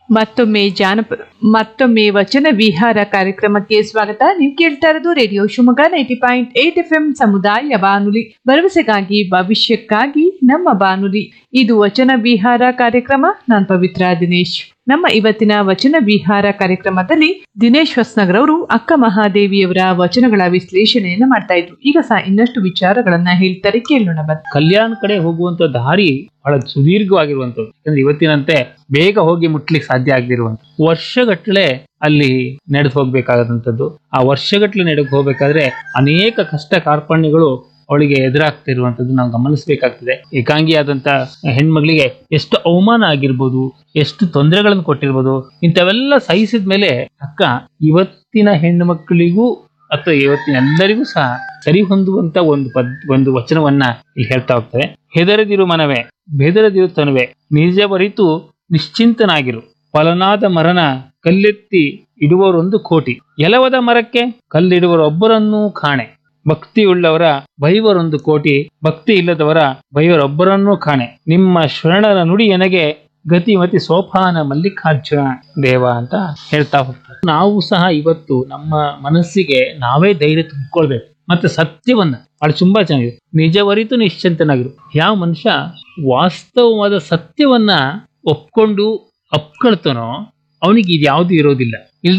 ಮತ್ತೊಮ್ಮೆ ಜಾನಪದ ಮತ್ತೊಮ್ಮೆ ವಚನ ವಿಹಾರ ಕಾರ್ಯಕ್ರಮಕ್ಕೆ ಸ್ವಾಗತ ನೀವು ಕೇಳ್ತಾ ಇರೋದು radio Shivamogga ninety point eight F M ಸಮುದಾಯ ಬಾನುಲಿ ಭರವಸೆಗಾಗಿ ಭವಿಷ್ಯಕ್ಕಾಗಿ ನಮ್ಮ ಬಾನುಲಿ ಇದು ವಚನ ವಿಹಾರ ಕಾರ್ಯಕ್ರಮ ನಾನ್ ಪವಿತ್ರ ದಿನೇಶ್ ನಮ್ಮ ಇವತ್ತಿನ ವಚನ ವಿಹಾರ ಕಾರ್ಯಕ್ರಮದಲ್ಲಿ ದಿನೇಶ್ ಹೊಸ್ನಗರ್ ಅವರು ಅಕ್ಕ ಮಹಾದೇವಿಯವರ ವಚನಗಳ ವಿಶ್ಲೇಷಣೆಯನ್ನ ಮಾಡ್ತಾ ಇದ್ರು ಈಗ ಸಹ ಇನ್ನಷ್ಟು ವಿಚಾರಗಳನ್ನ ಹೇಳ್ತಾರೆ ಕೇಳೋಣ ಬನ್ನಿ ಕಲ್ಯಾಣ ಕಡೆ ಹೋಗುವಂತ ದಾರಿ ಬಹಳ ಸುದೀರ್ಘವಾಗಿರುವಂತದ್ದು ಯಾಕಂದ್ರೆ ಇವತ್ತಿನಂತೆ ಬೇಗ ಹೋಗಿ ಮುಟ್ಲಿಕ್ಕೆ ಸಾಧ್ಯ ಆಗದಿರುವಂತ ವರ್ಷಗಟ್ಟಲೆ ಅಲ್ಲಿ ನಡೆದು ಹೋಗ್ಬೇಕಾದಂಥದ್ದು ಆ ವರ್ಷಗಟ್ಟಲೆ ನಡೆದು ಹೋಗ್ಬೇಕಾದ್ರೆ ಅನೇಕ ಕಷ್ಟ ಕಾರ್ಪಣ್ಯಗಳು ಅವಳಿಗೆ ಎದುರಾಗ್ತಿರುವಂತದ್ದು ನಾವು ಗಮನಿಸಬೇಕಾಗ್ತದೆ ಏಕಾಂಗಿಯಾದಂತ ಹೆಣ್ಮಗಳಿಗೆ ಎಷ್ಟು ಅವಮಾನ ಆಗಿರ್ಬೋದು ಎಷ್ಟು ತೊಂದರೆಗಳನ್ನು ಕೊಟ್ಟಿರ್ಬೋದು ಇಂಥವೆಲ್ಲ ಸಹಿಸಿದ ಮೇಲೆ ಅಕ್ಕ ಇವತ್ತಿನ ಹೆಣ್ಣು ಮಕ್ಕಳಿಗೂ ಅಥವಾ ಇವತ್ತಿನ ಎಲ್ಲರಿಗೂ ಸಹ ಸರಿ ಹೊಂದುವಂತ ಒಂದು ಪದ್ ಒಂದು ವಚನವನ್ನ ಇಲ್ಲಿ ಹೇಳ್ತಾ ಹೋಗ್ತಾರೆ ಹೆದರದಿರು ಮನವೇ ಬೆದರದಿರು ತನುವೆ ನಿಜವರಿತು ನಿಶ್ಚಿಂತನಾಗಿರು ಫಲನಾದ ಮರನ ಕಲ್ಲೆತ್ತಿ ಇಡುವರೊಂದು ಕೋಟಿ ಎಲವದ ಮರಕ್ಕೆ ಕಲ್ಲಿಡುವರೊಬ್ಬರನ್ನೂ ಕಾಣೆ ಭಕ್ತಿಯುಳ್ಳವರ ಬೈವರೊಂದು ಕೋಟಿ ಭಕ್ತಿ ಇಲ್ಲದವರ ಬೈವರೊಬ್ಬರನ್ನೂ ಕಾಣೆ ನಿಮ್ಮ ಶರಣರ ನುಡಿ ಎನಗೆ ಗತಿಮತಿ ಸೋಪಾನ ಮಲ್ಲಿಕಾರ್ಜುನ ದೇವ ಅಂತ ಹೇಳ್ತಾ ಹೋಗ್ತಾರೆ ನಾವು ಸಹ ಇವತ್ತು ನಮ್ಮ ಮನಸ್ಸಿಗೆ ನಾವೇ ಧೈರ್ಯ ತುಂಬಿಕೊಳ್ಬೇಕು ಮತ್ತೆ ಸತ್ಯವನ್ನ ಅದು ತುಂಬಾ ಚೆನ್ನಾಗಿದೆ ನಿಜವರಿತು ನಿಶ್ಚಿಂತನಾಗಿರು ಯಾವ ಮನುಷ್ಯ ವಾಸ್ತವವಾದ ಸತ್ಯವನ್ನ ಒಪ್ಕೊಂಡು ಅಪ್ಕೊಳ್ತಾನೋ ಅವನಿಗೆ ಇದು ಯಾವುದು ಇರೋದಿಲ್ಲ